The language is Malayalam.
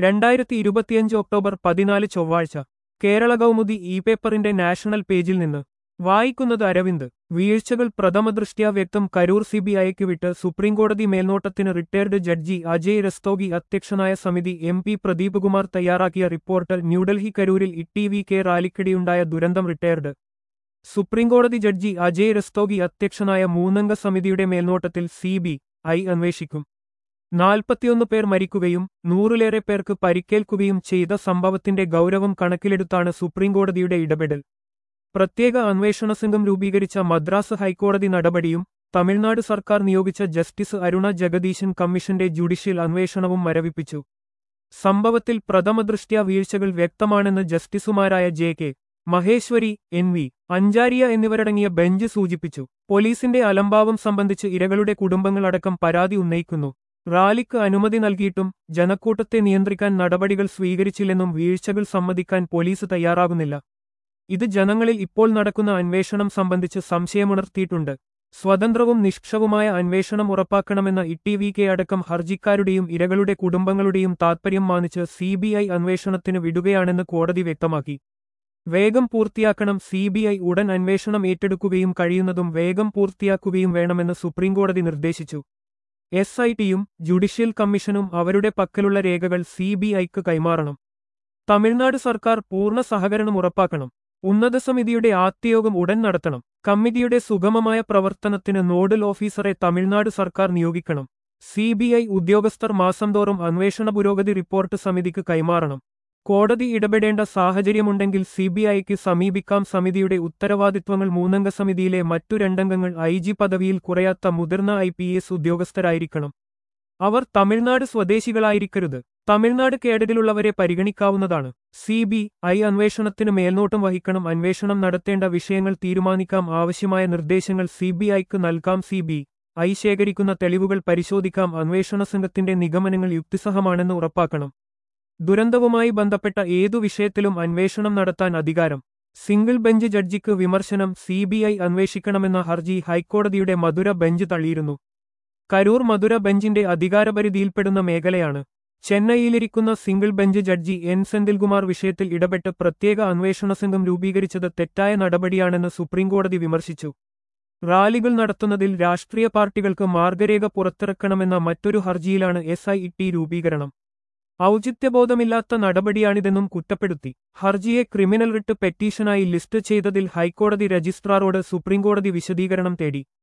രണ്ടായിരത്തി ഇരുപത്തിയഞ്ച് ഒക്ടോബർ പതിനാല് ചൊവ്വാഴ്ച കേരള കൗമുദി ഇ പേപ്പറിന്റെ നാഷണൽ പേജിൽ നിന്ന് വായിക്കുന്നത് അരവിന്ദ് വീഴ്ചകൾ പ്രഥമദൃഷ്ട്യാ വ്യക്തം കരൂർ സിബിഐക്ക് വിട്ട് സുപ്രീംകോടതി മേൽനോട്ടത്തിന് റിട്ടയർഡ് ജഡ്ജി അജയ് രസ്തോഗി അധ്യക്ഷനായ സമിതി എം പി പ്രദീപ് കുമാർ തയ്യാറാക്കിയ റിപ്പോർട്ട് ന്യൂഡൽഹി കരൂരിൽ ഇ വി കെ റാലിക്കിടെയുണ്ടായ ദുരന്തം റിട്ടയർഡ് സുപ്രീംകോടതി ജഡ്ജി അജയ് രസ്തോഗി അധ്യക്ഷനായ മൂന്നംഗ സമിതിയുടെ മേൽനോട്ടത്തിൽ സി ബി ഐ അന്വേഷിക്കും നാൽപ്പത്തിയൊന്ന് പേർ മരിക്കുകയും നൂറിലേറെ പേർക്ക് പരിക്കേൽക്കുകയും ചെയ്ത സംഭവത്തിന്റെ ഗൗരവം കണക്കിലെടുത്താണ് സുപ്രീംകോടതിയുടെ ഇടപെടൽ പ്രത്യേക അന്വേഷണ സംഘം രൂപീകരിച്ച മദ്രാസ് ഹൈക്കോടതി നടപടിയും തമിഴ്നാട് സർക്കാർ നിയോഗിച്ച ജസ്റ്റിസ് അരുണ ജഗദീശൻ കമ്മീഷന്റെ ജുഡീഷ്യൽ അന്വേഷണവും മരവിപ്പിച്ചു സംഭവത്തിൽ പ്രഥമദൃഷ്ട്യാ വീഴ്ചകൾ വ്യക്തമാണെന്ന് ജസ്റ്റിസുമാരായ J K Maheshwari N V Anjaria എന്നിവരടങ്ങിയ ബെഞ്ച് സൂചിപ്പിച്ചു പോലീസിന്റെ അലംഭാവം സംബന്ധിച്ച് ഇരകളുടെ കുടുംബങ്ങളടക്കം പരാതി ഉന്നയിക്കുന്നു റാലിക്ക് അനുമതി നൽകിയിട്ടും ജനക്കൂട്ടത്തെ നിയന്ത്രിക്കാൻ നടപടികൾ സ്വീകരിച്ചില്ലെന്നും വീഴ്ചകൾ സമ്മതിക്കാൻ പോലീസ് തയ്യാറാകുന്നില്ല ഇത് ജനങ്ങളിൽ ഇപ്പോൾ നടക്കുന്ന അന്വേഷണം സംബന്ധിച്ച് സംശയമുണർത്തിയിട്ടുണ്ട് സ്വതന്ത്രവും നിഷ്ക്ഷവുമായ അന്വേഷണം ഉറപ്പാക്കണമെന്ന ഇ വി കെ അടക്കം ഹർജിക്കാരുടെയും ഇരകളുടെ കുടുംബങ്ങളുടെയും താൽപര്യം മാനിച്ച് സിബിഐ അന്വേഷണത്തിന് വിടുകയാണെന്ന് കോടതി വ്യക്തമാക്കി വേഗം പൂർത്തിയാക്കണം സിബിഐ ഉടൻ അന്വേഷണം ഏറ്റെടുക്കുകയും കഴിയുന്നതും വേഗം പൂർത്തിയാക്കുകയും വേണമെന്ന് സുപ്രീംകോടതി നിർദ്ദേശിച്ചു എസ് ഐ ടിയും ജുഡീഷ്യൽ കമ്മീഷനും അവരുടെ പക്കലുള്ള രേഖകൾ സിബിഐക്ക് കൈമാറണം തമിഴ്നാട് സർക്കാർ പൂർണ്ണ സഹകരണം ഉറപ്പാക്കണം ഉന്നത സമിതിയുടെ ആദ്യയോഗം ഉടൻ നടത്തണം കമ്മിറ്റിയുടെ സുഗമമായ പ്രവർത്തനത്തിന് നോഡൽ ഓഫീസറെ തമിഴ്നാട് സർക്കാർ നിയോഗിക്കണം സിബിഐ ഉദ്യോഗസ്ഥർ മാസം തോറും അന്വേഷണ പുരോഗതി റിപ്പോർട്ട് സമിതിക്ക് കൈമാറണം കോടതി ഇടപെടേണ്ട സാഹചര്യമുണ്ടെങ്കിൽ സിബിഐക്ക് സമീപിക്കാം സമിതിയുടെ ഉത്തരവാദിത്വങ്ങൾ മൂന്നംഗ സമിതിയിലെ മറ്റു രണ്ടംഗങ്ങൾ ഐ ജി പദവിയിൽ കുറയാത്ത മുതിർന്ന ഐ പി എസ് ഉദ്യോഗസ്ഥരായിരിക്കണം അവർ തമിഴ്നാട് സ്വദേശികളായിരിക്കരുത് തമിഴ്നാട് കേഡറിലുള്ളവരെ പരിഗണിക്കാവുന്നതാണ് സി ബി ഐ അന്വേഷണത്തിന് മേൽനോട്ടം വഹിക്കണം അന്വേഷണം നടത്തേണ്ട വിഷയങ്ങൾ തീരുമാനിക്കാം ആവശ്യമായ നിർദ്ദേശങ്ങൾ സി ബി ഐക്ക് നൽകാം സി ബി ഐ ശേഖരിക്കുന്ന തെളിവുകൾ പരിശോധിക്കാം അന്വേഷണ സംഘത്തിന്റെ നിഗമനങ്ങൾ യുക്തിസഹമാണെന്ന് ഉറപ്പാക്കണം ദുരന്തവുമായി ബന്ധപ്പെട്ട ഏതു വിഷയത്തിലും അന്വേഷണം നടത്താൻ അധികാരം സിംഗിൾ ബെഞ്ച് ജഡ്ജിക്ക് വിമർശനം സിബിഐ അന്വേഷിക്കണമെന്ന ഹർജി ഹൈക്കോടതിയുടെ മധുര ബെഞ്ച് തള്ളിയിരുന്നു കരൂർ മധുര ബെഞ്ചിന്റെ അധികാരപരിധിയിൽപ്പെടുന്ന മേഖലയാണ് ചെന്നൈയിലിരിക്കുന്ന single bench judge N Senthilkumar വിഷയത്തിൽ ഇടപെട്ട് പ്രത്യേക അന്വേഷണ സംഘം രൂപീകരിച്ചത് തെറ്റായ നടപടിയാണെന്ന് സുപ്രീംകോടതി വിമർശിച്ചു റാലികൾ നടത്തുന്നതിൽ രാഷ്ട്രീയ പാർട്ടികൾക്ക് മാർഗരേഖ പുറത്തിറക്കണമെന്ന മറ്റൊരു ഹർജിയിലാണ് എസ് ഐ ടി രൂപീകരണം ഔചിത്യബോധമില്ലാത്ത നടപടിയാണിതെന്നും കുറ്റപ്പെടുത്തി ഹർജിയെ ക്രിമിനൽ റിട്ട് പെറ്റീഷനായി ലിസ്റ്റ് ചെയ്തതിൽ ഹൈക്കോടതി രജിസ്ട്രാറോട് സുപ്രീംകോടതി വിശദീകരണം തേടി